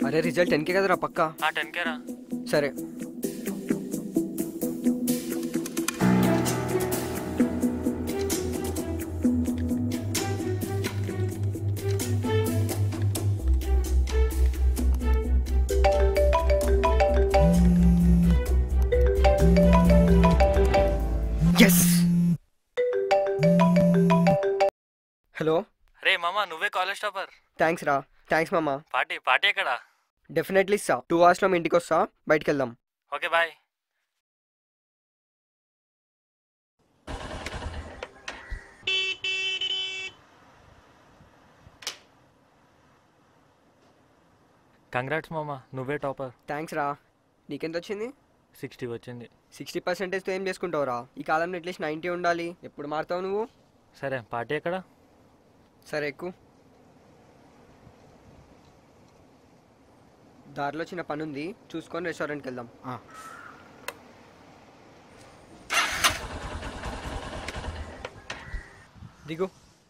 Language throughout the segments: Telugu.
అరే రిజల్ట్ టెన్కే కదరా పక్కా ఆ టెన్ కేరా సరే ఎస్ హలో రే మామ నువ్వే కాలేజ్ టాపర్ థ్యాంక్స్ రా థ్యాంక్స్ మామా పార్టీ పార్టీ ఎక్కడా డెఫినెట్లీ ఇస్తా టూ అవర్స్లో మీ ఇంటికి వస్తా బయటికి వెళ్దాం ఓకే బాయ్ కంగ్రాట్స్ మామ నువ్వే టాపర్ థ్యాంక్స్ రా నీకెంత వచ్చింది సిక్స్టీ వచ్చింది సిక్స్టీ పర్సెంటేజ్తో ఏం చేసుకుంటావురా ఈ కాలంలో అట్లీస్ట్ నైంటీ ఉండాలి ఎప్పుడు మారుతావు నువ్వు సరే పార్టీ ఎక్కడా సరే ఎక్కువ దారిలో చిన్న పని ఉంది చూసుకొని రెస్టారెంట్కి వెళ్దాం దిగు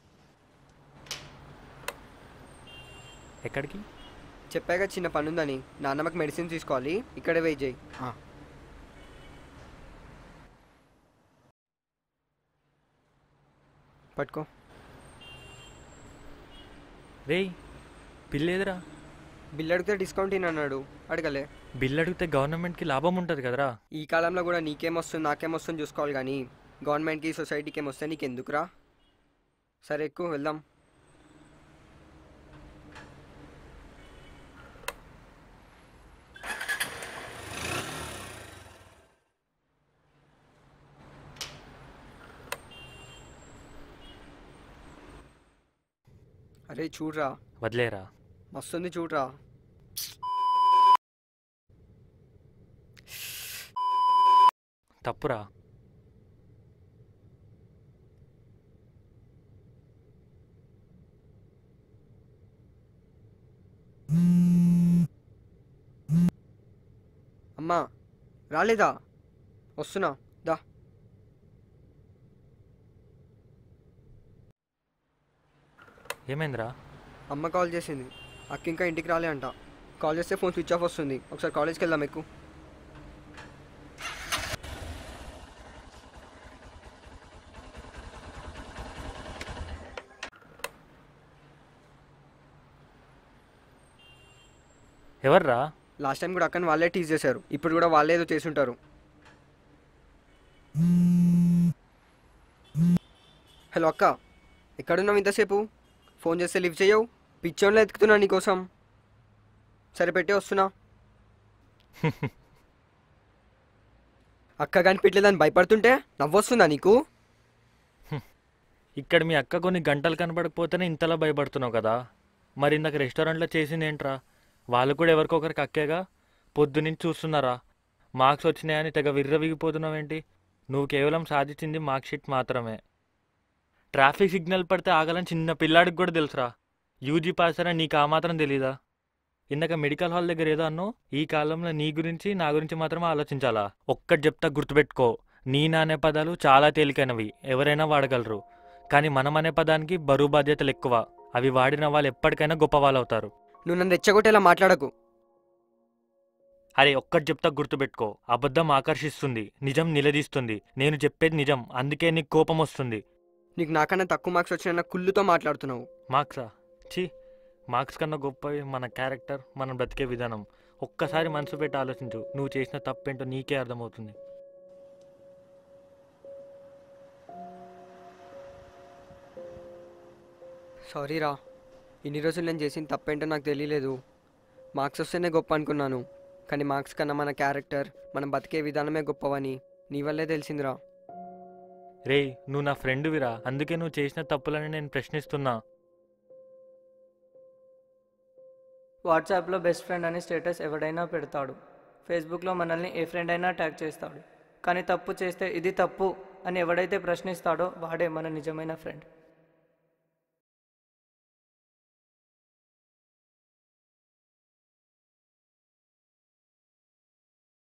ఎక్కడికి చెప్పాక చిన్న పని ఉందని నాన్నమ్మకి మెడిసిన్ తీసుకోవాలి ఇక్కడే వెయిట్ చేయి పట్టుకో రేయ్ బిల్ ఏదిరా బిల్ అడిగితే డిస్కౌంట్ ఇన్ అన్నాడు అడగలే బిల్ అడిగితే గవర్నమెంట్కి లాభం ఉంటుంది కదరా ఈ కాలంలో కూడా నీకేమొస్తుంది నాకేమొస్తుంది చూసుకోవాలి కానీ గవర్నమెంట్కి సొసైటీకి ఏమొస్తే నీకెందుకురా సరే ఎక్కువ వెళ్దాం అరే చూడరా వదిలేరా మస్తుంది చూడరా తప్పురా అమ్మా రాలేదా వస్తున్నా దా ఏమైందిరా అమ్మ కాల్ చేసింది అక్క ఇంకా ఇంటికి రాలే అంట కాల్ చేస్తే ఫోన్ స్విచ్ ఆఫ్ వస్తుంది ఒకసారి కాలేజ్కి వెళ్దాం ఎక్కువ ఎవర్రా లాస్ట్ టైం కూడా అక్కని వాళ్ళే టీజ్ చేశారు ఇప్పుడు కూడా వాళ్ళే ఏదో చేసుంటారు హలో అక్క ఎక్కడున్నావు ఇంతసేపు ఫోన్ చేస్తే లిఫ్ట్ చేయవు పిచ్చోన్లో ఎత్తుకుతున్నా నీకోసం సరే పెట్టి వస్తున్నా అక్క కనిపించలేదని భయపడుతుంటే నవ్వొస్తుందా నీకు ఇక్కడ మీ అక్క కొన్ని గంటలు కనబడకపోతేనే ఇంతలా భయపడుతున్నావు కదా మరి ఇందాక రెస్టారెంట్లో చేసింది ఏంట్రా వాళ్ళు కూడా ఎవరికొకరికి అక్కేగా పొద్దునుంచి చూస్తున్నారా మార్క్స్ వచ్చినాయని తెగ విర్రవిగిపోతున్నావేంటి నువ్వు కేవలం సాధించింది మార్క్ షీట్ మాత్రమే ట్రాఫిక్ సిగ్నల్ పడితే ఆగాలని చిన్న పిల్లాడికి కూడా తెలుసురా యూజీ పాస్ అయినా నీకు ఆ మాత్రం తెలీదా ఇందాక మెడికల్ హాల్ దగ్గర ఏదో అన్నో ఈ కాలంలో నీ గురించి నా గురించి మాత్రమే ఆలోచించాలా ఒక్కటి చెప్తా గుర్తుపెట్టుకో నీ నానే పదాలు చాలా తేలికైనవి ఎవరైనా వాడగలరు కానీ మనం అనే పదానికి బరువు బాధ్యతలు ఎక్కువ అవి వాడిన వాళ్ళు ఎప్పటికైనా గొప్ప వాళ్ళు అవుతారు నువ్వు నన్ను రెచ్చగొట్టేలా మాట్లాడకు అరే ఒక్కటి చెప్తా గుర్తుపెట్టుకో అబద్ధం ఆకర్షిస్తుంది నిజం నిలదీస్తుంది నేను చెప్పేది నిజం అందుకే నీకు కోపం వస్తుంది నీకు నాకన్నా తక్కువ మార్క్స్ వచ్చిన కుళ్ళుతో మాట్లాడుతున్నావు మార్క్సా ఛీ మార్క్స్ కన్నా గొప్పవి మన క్యారెక్టర్ మనం బ్రతికే విధానం ఒక్కసారి మనసు పెట్టి ఆలోచించు నువ్వు చేసిన తప్పేంటో నీకే అర్థమవుతుంది సారీ రా ఇన్ని రోజులు నేను చేసిన తప్పేంటో నాకు తెలియలేదు మార్క్స్ వస్తేనే గొప్ప అనుకున్నాను కానీ మార్క్స్ కన్నా మన క్యారెక్టర్ మనం బతికే విధానమే గొప్పవని నీ వల్లే తెలిసిందిరా రేయ్ నువ్వు నా ఫ్రెండ్విరా అందుకే నువ్వు చేసిన తప్పులని నేను ప్రశ్నిస్తున్నా వాట్సాప్లో బెస్ట్ ఫ్రెండ్ అని స్టేటస్ ఎవడైనా పెడతాడు ఫేస్బుక్లో మనల్ని ఏ ఫ్రెండ్ అయినా ట్యాగ్ చేస్తాడు కానీ తప్పు చేస్తే ఇది తప్పు అని ఎవడైతే ప్రశ్నిస్తాడో వాడే మన నిజమైన ఫ్రెండ్